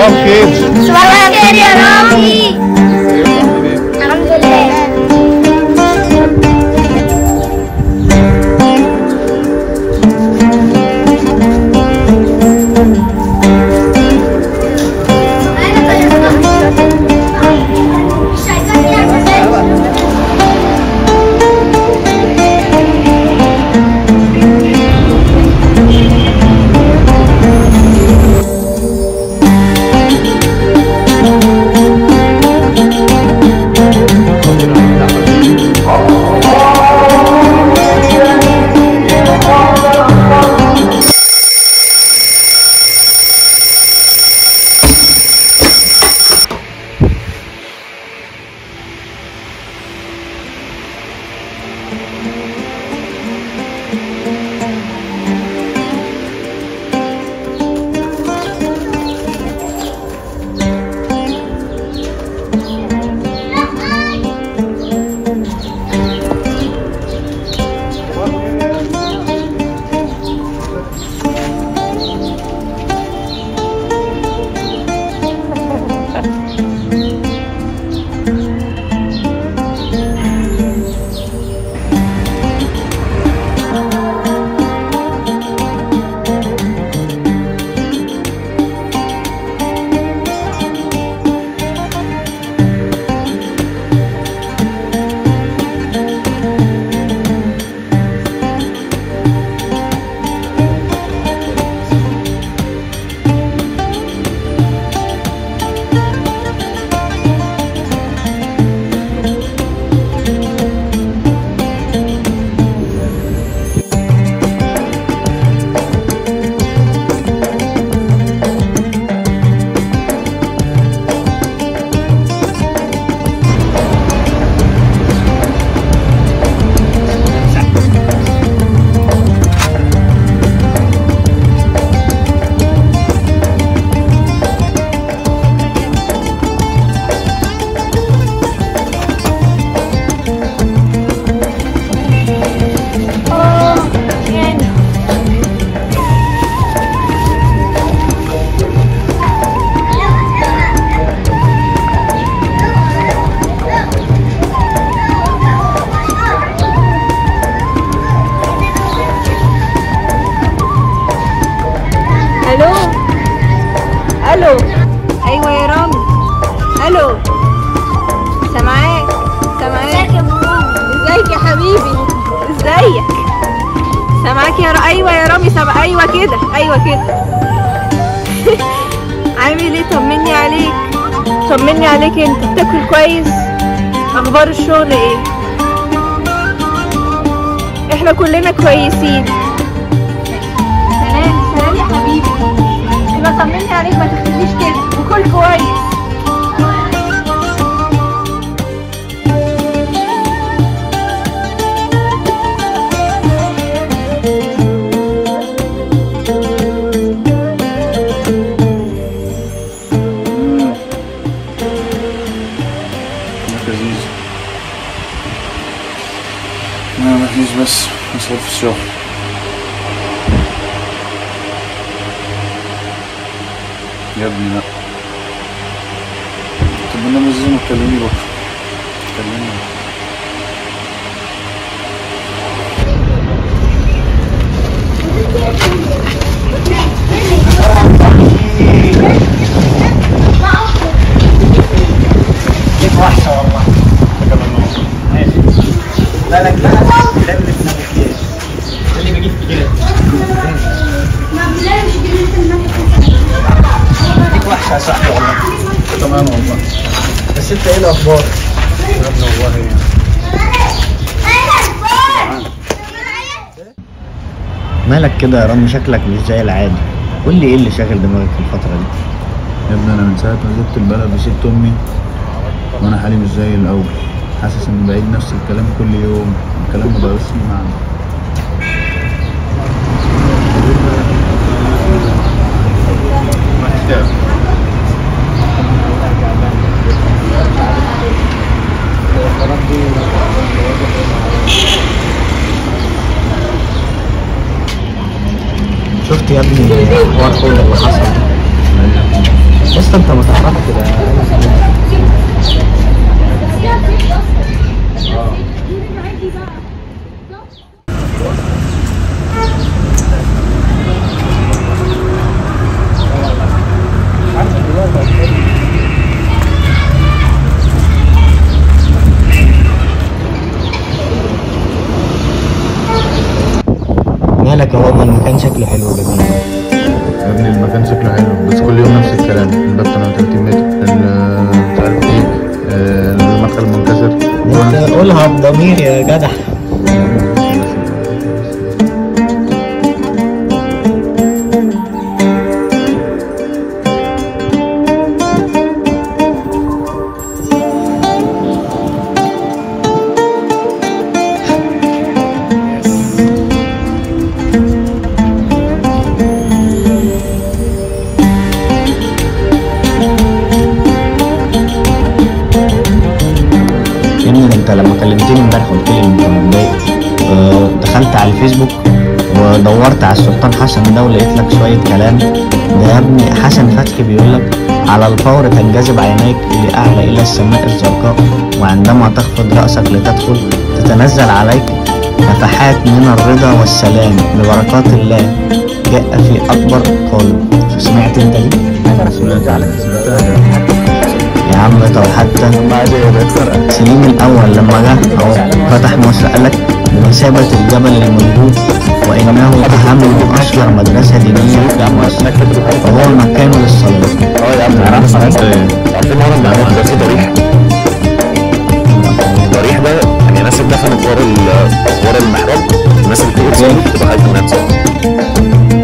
صباح الخير صباح الخير يا رامي الحمد لله الو الو ايوه يا رامي الو سامعاك سامعاك ازيك يا ماما ازيك يا حبيبي ازيك سامعاك يا ر... ايوه يا رامي سامع ايوه كده ايوه كده عامل ايه طمني عليك طمني عليك انت بتاكل كويس اخبار الشغل ايه احنا كلنا كويسين سلام سلام يا حبيبي يبقى طمني عليك ما تخليش كده وكل كويس لذيذ ما مفيش بس مسؤول في الشغل يا ابني لا طب انا لازم تكلمني بكره كلمني بكره وحشه والله لا لا لا لا اللي في نفسي اللي بيجيب كده ديك وحشه يا صاحبي والله تمام والله بس انت ايه الاخبار؟ يا ابني والله مالك كده يا رامي شكلك مش زي العادي قول لي ايه اللي شاغل دماغك في الفتره دي يا ابني انا من ساعه ما سبت البلد وسبت امي وانا حالي مش زي الاول حاسس اني بعيد نفس الكلام كل يوم الكلام ما بقاش ليه معنى شفت يا ابني حوار حوض اللي حصل ده؟ بس انت ما تعرفش كده مالك يا بابا المكان شكله حلو جدا يا ابني المكان شكله حلو بس كل يوم نفس الكلام الباب 38 متر ال- مش عارف ايه آه، المدخل منكسر انت قولها بضمير يا جدع يا ابني ده انت لما كلمتني امبارح قلت لي انت متضايق آه، دخلت على الفيسبوك ودورت على السلطان حسن ده ولقيت لك شويه كلام ده يا ابني حسن فتحي بيقول لك على الفور تنجذب عينيك لأعلى إلى السماء الزرقاء وعندما تخفض رأسك لتدخل تتنزل عليك نفحات من الرضا والسلام ببركات الله جاء في أكبر قلب سمعت انت دي؟ يا عم طب حتى سليم الأول لما جه أهو فتح مصر قالك بمثابة الجبل المنبوذ وإنه أهم وأشهر مدرسة دينية في مصر وهو مكان للصلاة اه يا عم عارفين ورا المعروف ده في ضريح الضريح ده يعني الناس اللي دخلت ورا ال- ورا المحراب الناس اللي بتقول صلي تبقى خايفه انها تصلي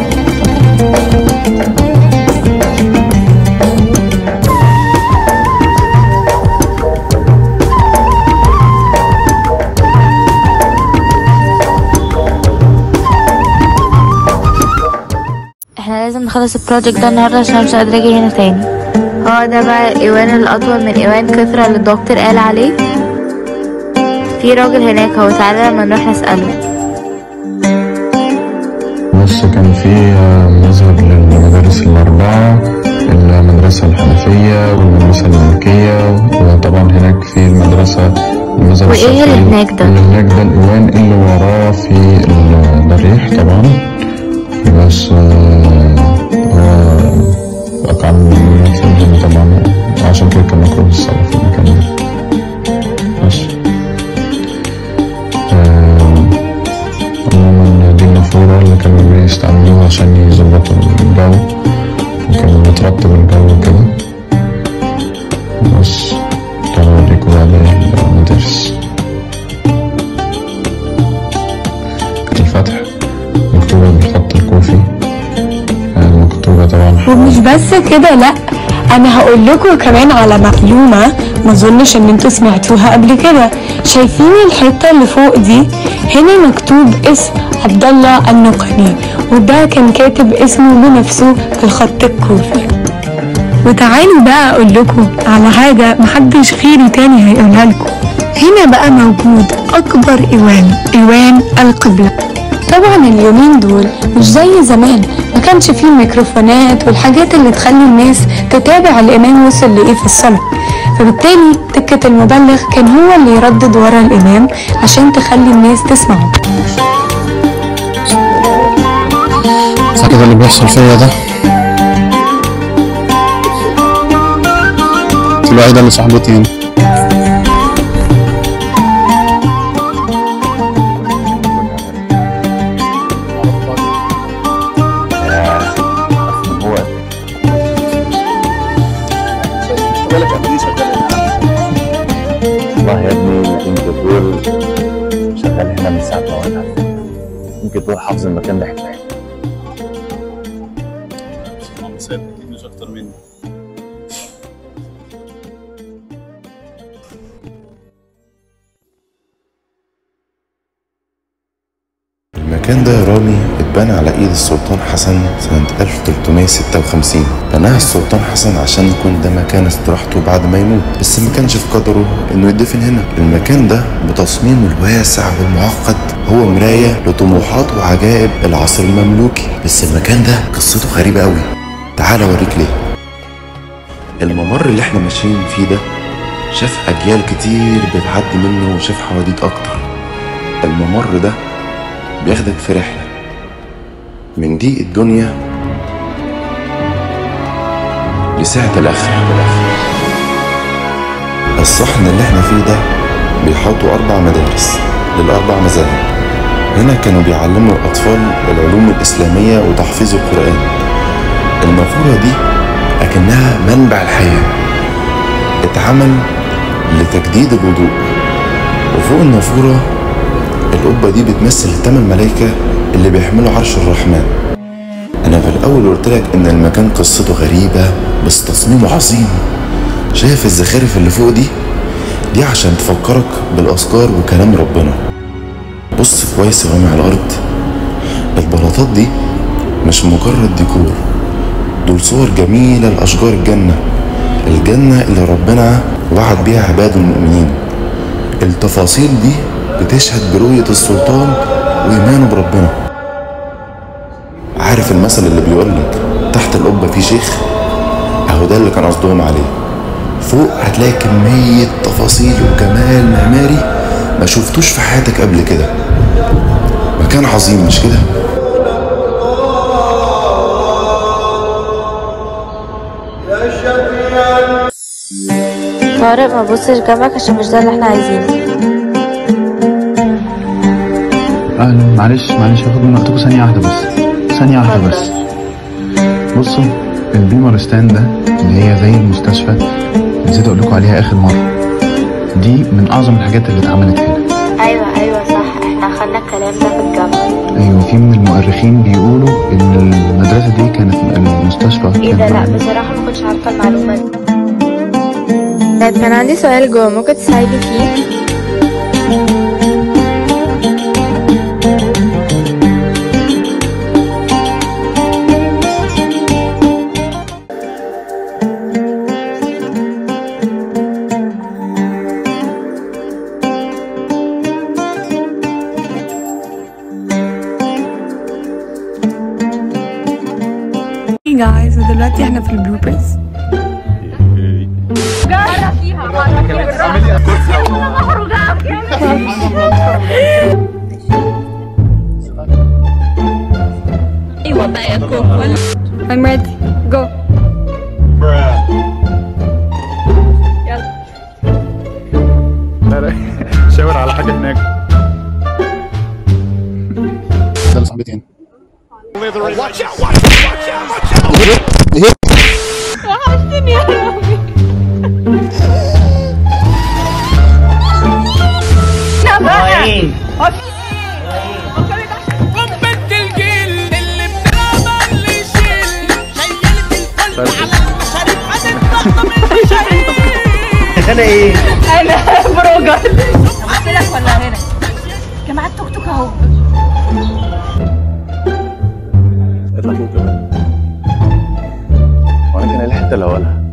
احنا لازم نخلص البروجكت ده النهارده عشان مش قادرة اجي هنا تاني هو ده بقى الايوان الاطول من ايوان كثرة اللي الدكتور قال عليه في راجل هناك اهو تعالى لما نروح نسأله بص كان في آه، مذهب للمدارس الأربعة المدرسة الحنفية والمدرسة المالكية وطبعا هناك في المدرسة المذهب وإيه اللي الشافعي. هناك ده؟ اللي هناك ده الإيوان اللي وراه في الضريح طبعا بس آه، هو كان في هنا طبعا عشان كده كان مكروه الصلاة في المكان ده بس آه، عموما دي النافورة اللي كانوا بيستعملوها عشان يظبطوا الجو وكانوا بترطب الجو كده بس تعالوا أوريكم بقى باقي المدارس الفتح مكتوبة بالخط الكوفي آه، مكتوبة طبعا ومش بس كده لا انا هقول لكم كمان على معلومه ما اظنش ان انتوا سمعتوها قبل كده شايفين الحته اللي فوق دي هنا مكتوب اسم عبد الله النقني وده كان كاتب اسمه بنفسه في الخط الكوفي وتعالوا بقى اقول لكم على حاجه محدش غيري تاني هيقولها لكم هنا بقى موجود اكبر ايوان ايوان القبله طبعا اليومين دول مش زي زمان ما كانش فيه الميكروفونات والحاجات اللي تخلي الناس تتابع الامام وصل لايه في الصلاه فبالتالي دكة المبلغ كان هو اللي يردد ورا الامام عشان تخلي الناس تسمعه كده اللي بيحصل فيا ده انت الوحيدة اللي صاحبتي هنا والله يا ابني يمكن دول شغال هنا من ساعة ما وانا يمكن دول حافظ المكان ده حكاية مش اكتر مني المكان ده يا رامي اتبنى على ايد السلطان حسن سنة 1356 بناها السلطان حسن عشان يكون ده مكان استراحته بعد ما يموت بس ما كانش في قدره انه يدفن هنا المكان ده بتصميمه الواسع والمعقد هو مراية لطموحات وعجائب العصر المملوكي بس المكان ده قصته غريبة قوي تعال اوريك ليه الممر اللي احنا ماشيين فيه ده شاف أجيال كتير بتعدي منه وشاف حواديت أكتر الممر ده بياخدك في رحلة من ضيق الدنيا لسعة الآخرة الصحن اللي احنا فيه ده بيحاطوا أربع مدارس للأربع مذاهب هنا كانوا بيعلموا الأطفال العلوم الإسلامية وتحفيظ القرآن النافورة دي أكنها منبع الحياة اتعمل لتجديد الوضوء وفوق النافورة القبة دي بتمثل الثمان ملايكة اللي بيحملوا عرش الرحمن أنا في الأول قلت لك إن المكان قصته غريبة بس تصميمه عظيم شايف الزخارف اللي فوق دي دي عشان تفكرك بالأذكار وكلام ربنا بص كويس يا رامي على الأرض البلاطات دي مش مجرد ديكور دول صور جميلة لأشجار الجنة الجنة اللي ربنا وعد بيها عباده المؤمنين التفاصيل دي بتشهد برؤية السلطان وإيمانه بربنا عارف المثل اللي بيقولك تحت القبة في شيخ أهو ده اللي كان قصدهم عليه فوق هتلاقي كمية تفاصيل وجمال معماري ما شفتوش في حياتك قبل كده مكان عظيم مش كده؟ طارق ما تبصش جنبك عشان مش ده اللي احنا عايزينه اهلا معلش معلش هاخد من وقتكم ثانية واحدة بس ثانية واحدة بس بصوا البيمر ستاند ده اللي هي زي المستشفى نسيت اقول لكم عليها اخر مرة دي من اعظم الحاجات اللي اتعملت هنا ايوه ايوه صح احنا اخدنا الكلام ده في الجامعة ايوه في من المؤرخين بيقولوا ان المدرسة دي كانت المستشفى ايه ده كان لا معانا. بصراحة ما كنتش عارفة المعلومة دي طيب كان عندي سؤال جوه ممكن تساعدني فيه Hey guys ودلوقتي احنا في البلوبرز I'm ready. Go. لا لا شاور على حاجة هناك ده صاحبتي هنا وحشتني يا رامي لا بقى انا ايه انا بروجر قلت لك ولا هنا جماعة توك توك اهو اطلع فوق كمان وانا كان الحته الاولها